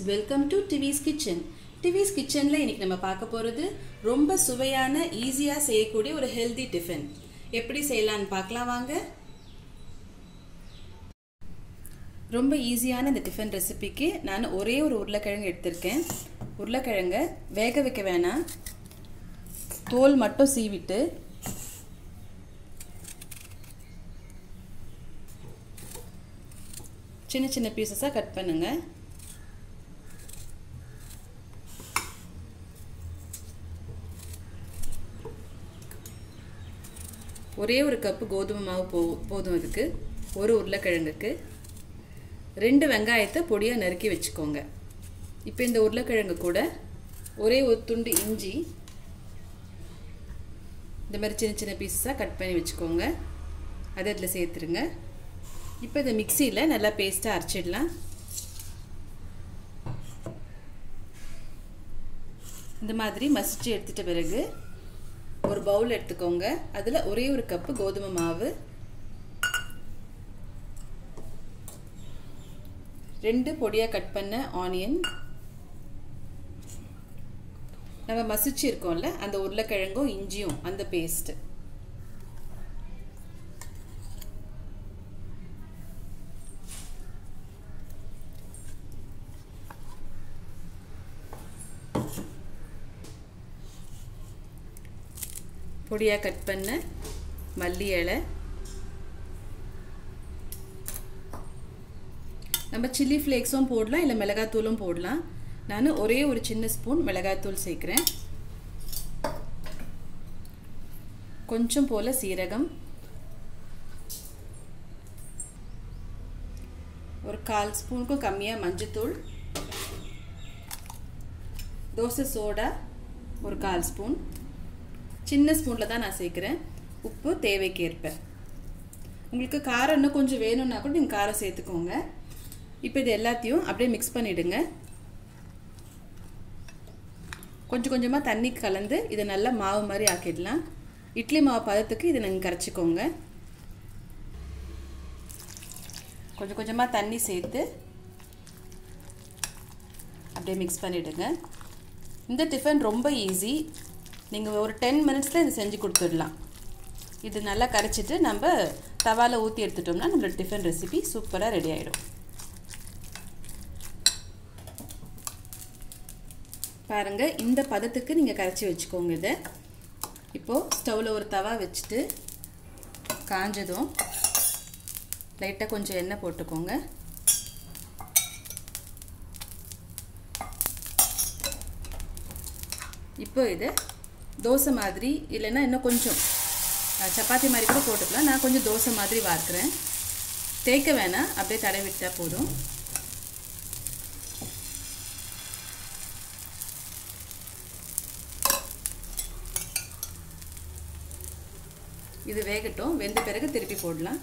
welcome to TV's kitchen TV's கிச்சனில் இன்னைக்கு நம்ம பார்க்க போகிறது ரொம்ப சுவையான ஈஸியாக செய்யக்கூடிய ஒரு ஹெல்தி டிஃபன் எப்படி செய்யலான்னு பார்க்கலாம் வாங்க ரொம்ப ஈஸியான இந்த டிஃபன் ரெசிபிக்கு நான் ஒரே ஒரு உருளைக்கிழங்கு எடுத்திருக்கேன் உருளைக்கிழங்க வேக வைக்க வேணாம் தோல் மட்டும் சீவிட்டு சின்ன சின்ன பீசஸாக கட் பண்ணுங்கள் ஒரே ஒரு கப்பு கோதுமை மாவு போ போதும் இதுக்கு ஒரு உருளைக்கிழங்குக்கு ரெண்டு வெங்காயத்தை பொடியாக நறுக்கி வச்சுக்கோங்க இப்போ இந்த உருளைக்கிழங்கு கூட ஒரே ஒரு துண்டு இஞ்சி இந்த மாதிரி சின்ன சின்ன பீஸஸாக கட் பண்ணி வச்சுக்கோங்க அதை இதில் சேர்த்துருங்க இப்போ இதை மிக்சியில் நல்லா பேஸ்ட்டாக அரைச்சிடலாம் இந்த மாதிரி மசிச்சு எடுத்துட்ட பிறகு ஒரு பவுல் எடுத்துக்கோங்க அதில் ஒரே ஒரு கப்பு கோதுமை மாவு ரெண்டு பொடியாக கட் பண்ண ஆனியன் நம்ம மசிச்சு இருக்கோம்ல அந்த உருளைக்கிழங்கும் இஞ்சியும் அந்த பேஸ்ட்டு பொடியாக கட் பண்ண மல்லி இலை நம்ம சில்லி ஃப்ளேக்ஸும் போடலாம் இல்லை மிளகாத்தூளும் போடலாம் நான் ஒரே ஒரு சின்ன ஸ்பூன் மிளகாத்தூள் சேர்க்குறேன் கொஞ்சம் போல் சீரகம் ஒரு கால் ஸ்பூனுக்கும் கம்மியாக மஞ்சத்தூள் தோசை சோடா ஒரு கால் ஸ்பூன் சின்ன ஸ்பூனில் தான் நான் சேர்க்குறேன் உப்பு தேவைக்கேற்ப உங்களுக்கு காரம் இன்னும் கொஞ்சம் வேணும்னா கூட நீங்கள் காரம் சேர்த்துக்கோங்க இப்போ இது எல்லாத்தையும் அப்படியே மிக்ஸ் பண்ணிவிடுங்க கொஞ்சம் கொஞ்சமாக தண்ணி கலந்து இதை நல்லா மாவு மாதிரி ஆக்கிடலாம் இட்லி மாவு பதத்துக்கு இதை நீங்கள் கரைச்சிக்கோங்க கொஞ்சம் கொஞ்சமாக தண்ணி சேர்த்து அப்படியே மிக்ஸ் பண்ணிவிடுங்க இந்த டிஃபன் ரொம்ப ஈஸி நீங்கள் ஒரு டென் மினிட்ஸில் இது செஞ்சு கொடுத்துடலாம் இது நல்லா கரைச்சிட்டு நம்ம தவாவில் ஊற்றி எடுத்துட்டோம்னா நம்மளோட டிஃபன் ரெசிபி சூப்பராக ரெடி ஆகிடும் பாருங்கள் இந்த பதத்துக்கு நீங்கள் கரைச்சி வச்சுக்கோங்க இதை இப்போது ஸ்டவ்வில் ஒரு தவா வச்சுட்டு காஞ்சதும் லைட்டாக கொஞ்சம் எண்ணெய் போட்டுக்கோங்க இப்போ இது தோசை மாதிரி இல்லைன்னா இன்னும் கொஞ்சம் சப்பாத்தி மாதிரி கூட போட்டுக்கலாம் நான் கொஞ்சம் தோசை மாதிரி வார்க்குறேன் தேய்க்க வேணாம் அப்படியே தடை விட்டால் போதும் இது வேகட்டும் வெந்த பிறகு திருப்பி போடலாம்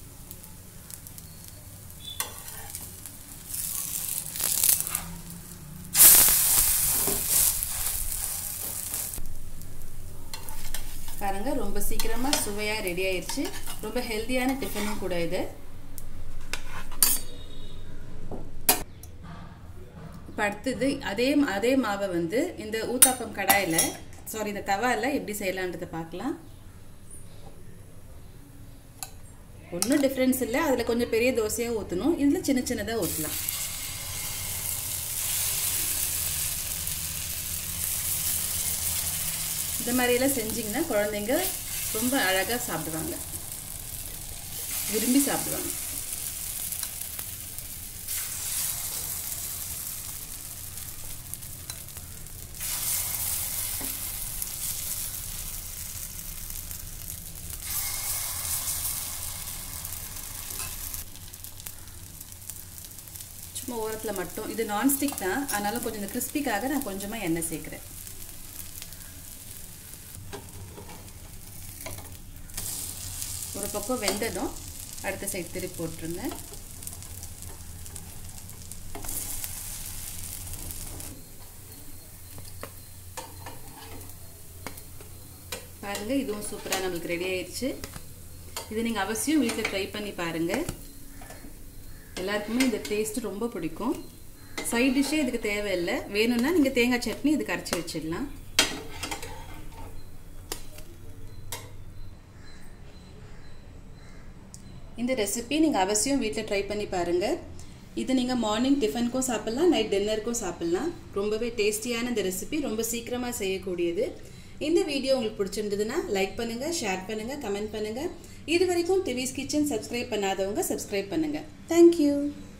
பாருங்கள் ரொம்ப சீக்கிரமாக சுவையாக ரெடி ஆயிடுச்சு ரொம்ப ஹெல்த்தியான டிஃபனும் கூட இது இப்போ அடுத்தது அதே அதே மாவை வந்து இந்த ஊத்தாப்பம் கடாயில் சாரி இந்த தவாவில் எப்படி செய்யலான்றதை பார்க்கலாம் ஒன்றும் டிஃப்ரென்ஸ் இல்லை அதில் கொஞ்சம் பெரிய தோசையாக ஊற்றணும் இதில் சின்ன சின்னதாக ஊற்றலாம் இந்த மாதிரியெல்லாம் செஞ்சிங்கன்னா குழந்தைங்க ரொம்ப அழகாக சாப்பிடுவாங்க விரும்பி சாப்பிடுவாங்க சும்மா ஓரத்தில் மட்டும் இது நான்ஸ்டிக் தான் அதனால் கொஞ்சம் இந்த கிறிஸ்பிக்காக நான் கொஞ்சமாக எண்ணெய் சேர்க்குறேன் ஒரு பக்கம் வெந்ததும் அடுத்த சைடு திருப்பி போட்டுருங்க பாருங்கள் இதுவும் சூப்பராக நம்மளுக்கு ரெடி ஆயிடுச்சு இது நீங்கள் அவசியம் வீட்டில் ட்ரை பண்ணி பாருங்கள் எல்லாருக்குமே இந்த டேஸ்ட் ரொம்ப பிடிக்கும் சைட் டிஷ்ஷே இதுக்கு தேவையில்லை வேணும்னா நீங்கள் தேங்காய் சட்னி இதுக்கு அரைச்சி வச்சிடலாம் இந்த ரெசிபி நீங்கள் அவசியம் வீட்டில் ட்ரை பண்ணி பாருங்கள் இது நீங்கள் மார்னிங் டிஃபனுக்கும் சாப்பிட்லாம் நைட் டின்னருக்கும் சாப்பிட்லாம் ரொம்பவே டேஸ்டியான இந்த ரெசிபி ரொம்ப சீக்கிரமாக செய்யக்கூடியது இந்த வீடியோ உங்களுக்கு பிடிச்சிருந்ததுன்னா லைக் பண்ணுங்கள் ஷேர் பண்ணுங்கள் கமெண்ட் பண்ணுங்கள் இது வரைக்கும் டிவிஸ் கிச்சன் சப்ஸ்கிரைப் பண்ணாதவங்க சப்ஸ்கிரைப் பண்ணுங்கள் தேங்க்யூ